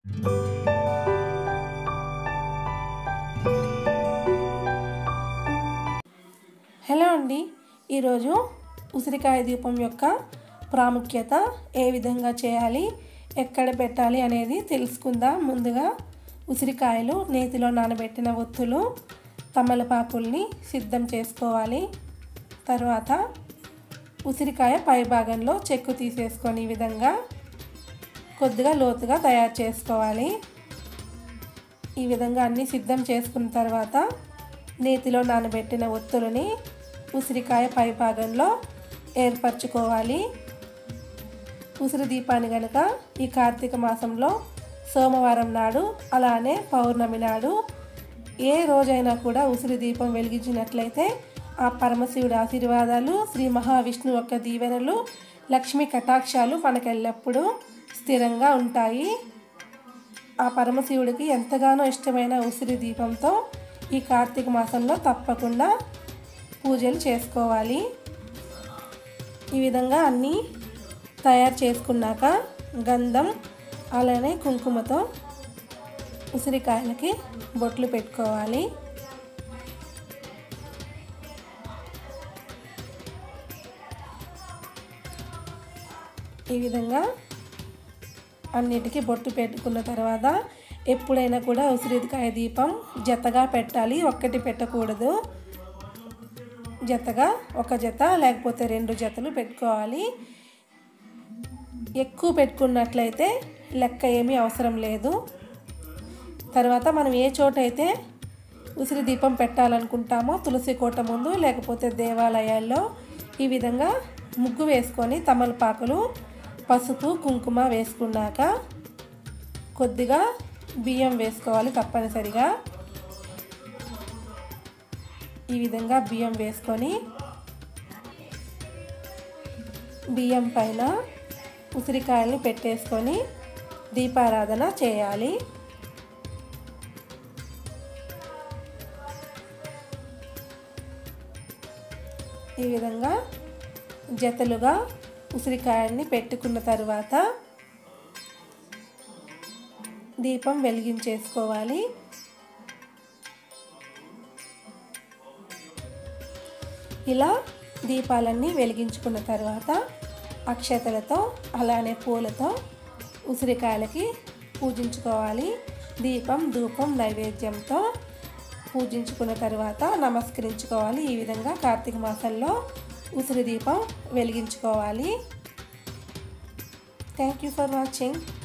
hello అండి ఈరోజు ఉసిరికాయ దీపం యొక్క ప్రాముఖ్యత ఏ విధంగా చేయాలి ఎక్కడ పెట్టాలి అనేది తెలుసుకుందాం ముందుగా ఉసిరికాయలు నేతిలో నానబెట్టిన ఒత్తులు తమలపాకుల్ని సిద్ధం చేసుకోవాలి తర్వాత ఉసిరికాయ పై భాగంలో చెక్కు తీసేసుకొని ఈ విధంగా కొద్దిగా లోతుగా తయారు చేసుకోవాలి ఈ విధంగా అన్నీ సిద్ధం చేసుకున్న తర్వాత నేతిలో నానబెట్టిన ఒత్తులని ఉసిరికాయ పై భాగంలో ఏర్పరచుకోవాలి ఉసిరి దీపాన్ని కనుక ఈ కార్తీక మాసంలో సోమవారం నాడు అలానే పౌర్ణమి నాడు ఏ రోజైనా కూడా ఉసిరి దీపం వెలిగించినట్లయితే ఆ పరమశివుడి ఆశీర్వాదాలు శ్రీ మహావిష్ణు యొక్క దీవెనలు లక్ష్మీ కటాక్షాలు మనకెల్లప్పుడూ స్థిరంగా ఉంటాయి ఆ పరమశివుడికి ఎంతగానో ఇష్టమైన ఉసిరి దీపంతో ఈ కార్తీక మాసంలో తప్పకుండా పూజలు చేసుకోవాలి ఈ విధంగా అన్నీ తయారు చేసుకున్నాక గంధం అలానే కుంకుమతో ఉసిరికాయలకి బొట్లు పెట్టుకోవాలి ఈ విధంగా అన్నిటికీ బొట్టు పెట్టుకున్న తర్వాత ఎప్పుడైనా కూడా ఉసిరికాయ దీపం జతగా పెట్టాలి ఒక్కటి పెట్టకూడదు జతగా ఒక జత లేకపోతే రెండు జతలు పెట్టుకోవాలి ఎక్కువ పెట్టుకున్నట్లయితే లెక్క ఏమీ అవసరం లేదు తర్వాత మనం ఏ చోటైతే ఉసిరి దీపం పెట్టాలనుకుంటామో తులసి కోట ముందు లేకపోతే దేవాలయాల్లో ఈ విధంగా ముగ్గు వేసుకొని తమలపాకులు పసుపు కుంకుమ వేసుకున్నాక కొద్దిగా బియ్యం వేసుకోవాలి తప్పనిసరిగా ఈ విధంగా బియ్యం వేసుకొని బియ్యం పైన ఉసిరికాయల్ని పెట్టేసుకొని దీపారాధన చేయాలి ఈ విధంగా జతలుగా ఉసిరికాయల్ని పెట్టుకున్న తర్వాత దీపం వెలిగించేసుకోవాలి ఇలా దీపాలన్నీ వెలిగించుకున్న తర్వాత అక్షతలతో అలానే పూలతో ఉసిరికాయలకి పూజించుకోవాలి దీపం ధూపం నైవేద్యంతో పూజించుకున్న తర్వాత నమస్కరించుకోవాలి ఈ విధంగా కార్తీక మాసంలో ఉసిరి దీపం వెలిగించుకోవాలి థ్యాంక్ యూ ఫర్ వాచింగ్